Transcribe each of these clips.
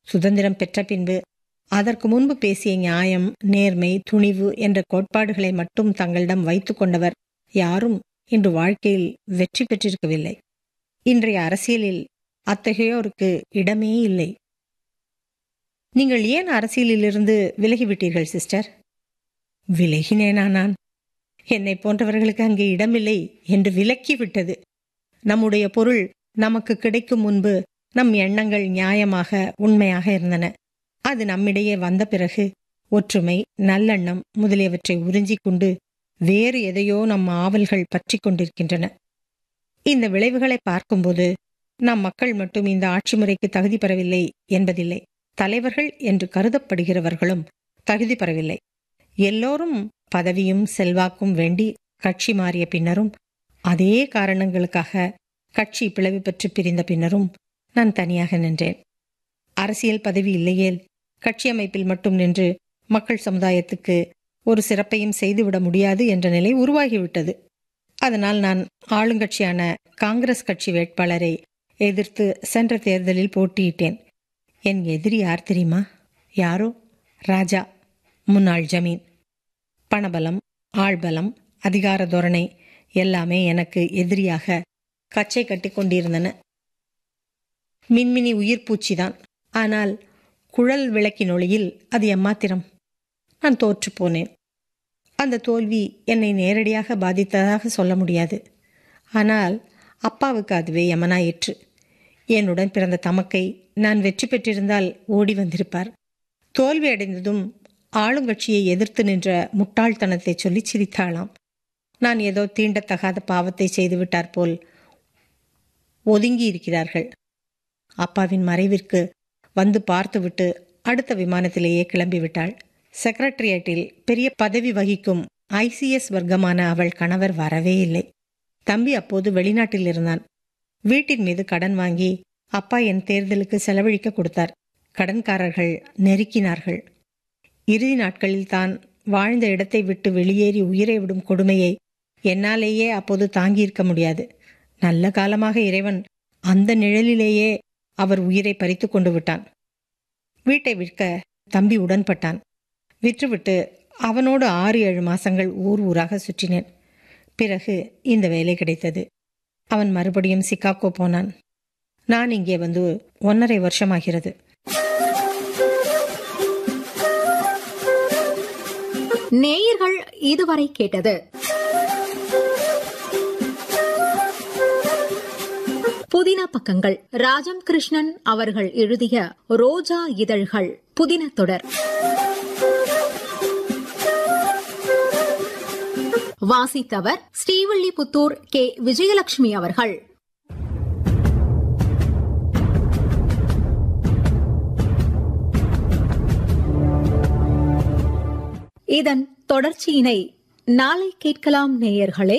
சுதந்திரம் பெற்ற பின்பு அதற்கு முன்பு பேசிய நியாயம் நேர்மை துணிவு என்ற கோட்பாடுகளை மட்டும் தங்களிடம் வைத்துக் கொண்டவர் யாரும் இன்று வாழ்க்கையில் வெற்றி பெற்றிருக்கவில்லை இன்றைய அரசியலில் அத்தகையோருக்கு இடமே இல்லை நீங்கள் ஏன் அரசியலிலிருந்து விலகிவிட்டீர்கள் சிஸ்டர் விலகினேனா நான் என்னை போன்றவர்களுக்கு அங்கே இடமில்லை என்று விலக்கிவிட்டது நம்முடைய பொருள் நமக்கு கிடைக்கும் முன்பு நம் எண்ணங்கள் நியாயமாக உண்மையாக இருந்தன அது நம்மிடையே வந்த பிறகு ஒற்றுமை நல்லெண்ணம் முதலியவற்றை உறிஞ்சிக் கொண்டு வேறு எதையோ நம் ஆவல்கள் பற்றி கொண்டிருக்கின்றன இந்த விளைவுகளை பார்க்கும்போது நம் மக்கள் மட்டும் இந்த ஆட்சி முறைக்கு தகுதி பெறவில்லை என்பதில்லை தலைவர்கள் என்று கருதப்படுகிறவர்களும் தகுதி பெறவில்லை எல்லோரும் பதவியும் செல்வாக்கும் வேண்டி கட்சி மாறிய பின்னரும் அதே காரணங்களுக்காக கட்சி பிளவு பெற்று பிரிந்த பின்னரும் நான் தனியாக நின்றேன் அரசியல் பதவி இல்லையேல் கட்சி அமைப்பில் மட்டும் நின்று மக்கள் சமுதாயத்துக்கு ஒரு சிறப்பையும் செய்துவிட முடியாது என்ற நிலை உருவாகிவிட்டது அதனால் நான் ஆளுங்கட்சியான காங்கிரஸ் கட்சி வேட்பாளரை எதிர்த்து சென்ற தேர்தலில் போட்டியிட்டேன் என் எதிரி யார் தெரியுமா யாரோ ராஜா முன்னாள் ஜமீன் பணபலம் ஆள்பலம் அதிகார தோரணை எல்லாமே எனக்கு எதிரியாக கச்சை கட்டி கொண்டிருந்தன மின்மினி உயிர் பூச்சிதான் ஆனால் குழல் விளக்கின் ஒளியில் அது எம்மாத்திரம் நான் தோற்று போனேன் அந்த தோல்வி என்னை நேரடியாக பாதித்ததாக சொல்ல முடியாது ஆனால் அப்பாவுக்கு அதுவே யமனாயிற்று என்னுடன் பிறந்த தமக்கை நான் வெற்றி பெற்றிருந்தால் ஓடி வந்திருப்பார் தோல்வி அடைந்ததும் ஆளுங்கட்சியை எதிர்த்து நின்ற முட்டாள்தனத்தை சொல்லி சிரித்தாளாம் நான் ஏதோ தீண்டத்தகாத பாவத்தை செய்துவிட்டார் போல் ஒதுங்கி இருக்கிறார்கள் அப்பாவின் மறைவிற்கு வந்து பார்த்துவிட்டு அடுத்த விமானத்திலேயே கிளம்பிவிட்டாள் செக்ரட்டரியேட்டில் பெரிய பதவி வகிக்கும் ஐசிஎஸ் வர்க்கமான அவள் கணவர் வரவே இல்லை தம்பி அப்போது வெளிநாட்டில் இருந்தான் வீட்டின் மீது கடன் வாங்கி அப்பா என் தேர்தலுக்கு செலவழிக்க கொடுத்தார் கடன்காரர்கள் நெருக்கினார்கள் இறுதி நாட்களில் தான் வாழ்ந்த இடத்தை விட்டு வெளியேறி உயிரை விடும் கொடுமையை என்னாலேயே அப்போது தாங்கியிருக்க முடியாது நல்ல காலமாக இறைவன் அந்த நிழலிலேயே அவர் உயிரை பறித்து கொண்டு விட்டான் வீட்டை விற்க தம்பி உடன்பட்டான் விற்றுவிட்டு அவனோடு ஆறு ஏழு மாசங்கள் ஊர் ஊராக சுற்றினேன் பிறகு இந்த வேலை கிடைத்தது அவன் மறுபடியும் சிக்காகோ போனான் நான் இங்கே வந்து ஒன்றரை வருஷமாகிறது நேயர்கள் இதுவரை கேட்டது புதின பக்கங்கள் ராஜம் கிருஷ்ணன் அவர்கள் எழுதிய ரோஜா இதழ்கள் புதின தொடர் வாசித்தவர் ஸ்ரீவில்லிபுத்தூர் கே விஜயலட்சுமி அவர்கள் இதன் தொடர்ச்சியினை நாளை கேட்கலாம் நேயர்களே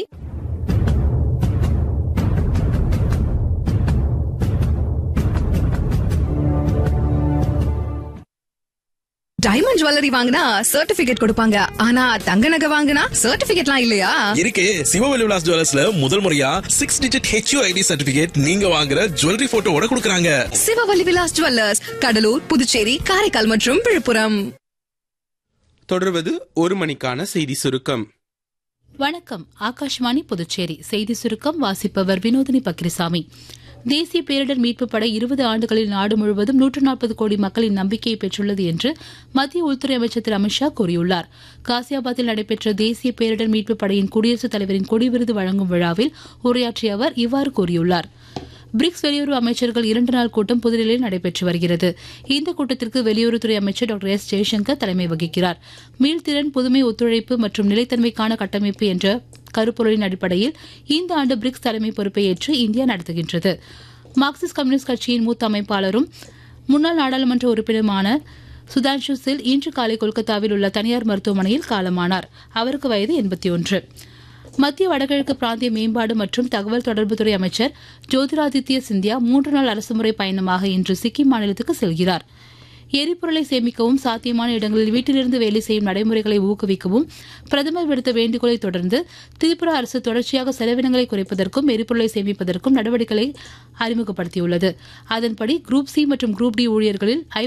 டைமண்ட் ஜுவல்லரி வாங்கினா சர்டிபிகேட் கொடுப்பாங்க ஆனா தங்க நகை வாங்கினா சர்டிபிகேட்லாம் இல்லையா இருக்கு சிவவெளி விலாஸ் ஜுவல்லர்ஸ்ல முதல் முறையா six digit H U ID certificate நீங்க வாங்குற ஜுவல்லரி போட்டோவோட கொடுக்கறாங்க சிவவல்லி விலாஸ் ஜுவல்லர்ஸ் கடலூர் புதுச்சேரி காரைக்கால் மற்றும் விழுப்புரம் தொடர்வது ஒரு மணிக்கான செய்தி சுருக்கம் வணக்கம் ஆகாஷ்வாணி புதுச்சேரி செய்தி சுருக்கம் வாசிப்பவர் வினோதினி பக்ரிசாமி தேசிய பேரிடர் மீட்புப் படை இருபது ஆண்டுகளில் நாடு முழுவதும் நூற்று நாற்பது கோடி மக்களின் நம்பிக்கையை பெற்றுள்ளது என்று மத்திய உள்துறை அமைச்சர் திரு அமித்ஷா கூறியுள்ளார் காசியாபாத்தில் நடைபெற்ற தேசிய பேரிடர் மீட்புப் படையின் குடியரசுத் தலைவரின் கொடி விருது வழங்கும் விழாவில் உரையாற்றிய அவர் இவ்வாறு கூறியுள்ளார் பிரிக்ஸ் வெளியுறவு அமைச்சர்கள் இரண்டு நாள் கூட்டம் புதுதில்லியில் நடைபெற்று வருகிறது இந்த கூட்டத்திற்கு வெளியுறவுத்துறை அமைச்சர் டாக்டர் எஸ் ஜெய்சங்கர் தலைமை வகிக்கிறார் மீள்திறன் புதுமை ஒத்துழைப்பு மற்றும் நிலைத்தன்மைக்கான கட்டமைப்பு என்ற கருப்பொருளின் அடிப்படையில் இந்த ஆண்டு பிரிக்ஸ் தலைமை பொறுப்பை ஏற்று இந்தியா நடத்துகின்றது மார்க்சிஸ்ட் கம்யூனிஸ்ட் கட்சியின் மூத்த அமைப்பாளரும் முன்னாள் நாடாளுமன்ற உறுப்பினருமான சுதான்ஷு சில் இன்று காலை கொல்கத்தாவில் உள்ள தனியார் மருத்துவமனையில் காலமானார் அவருக்கு வயது எண்பத்தி ஒன்று மத்திய வடகிழக்கு பிராந்திய மேம்பாடு மற்றும் தகவல் தொடர்புத்துறை அமைச்சர் ஜோதிராதித்ய சிந்தியா மூன்று நாள் அரசுமுறை பயணமாக இன்று சிக்கிம் மாநிலத்துக்கு செல்கிறார் எரிபொருளை சேமிக்கவும் சாத்தியமான இடங்களில் வீட்டிலிருந்து வேலை செய்யும் நடைமுறைகளை ஊக்குவிக்கவும் பிரதமர் விடுத்த வேண்டுகோளை தொடர்ந்து திரிபுரா அரசு தொடர்ச்சியாக செலவினங்களை குறைப்பதற்கும் எரிபொருளை சேமிப்பதற்கும் நடவடிக்கைகளை அறிமுகப்படுத்தியுள்ளது அதன்படி குரூப் சி மற்றும் குரூப் டி ஊழியர்களில்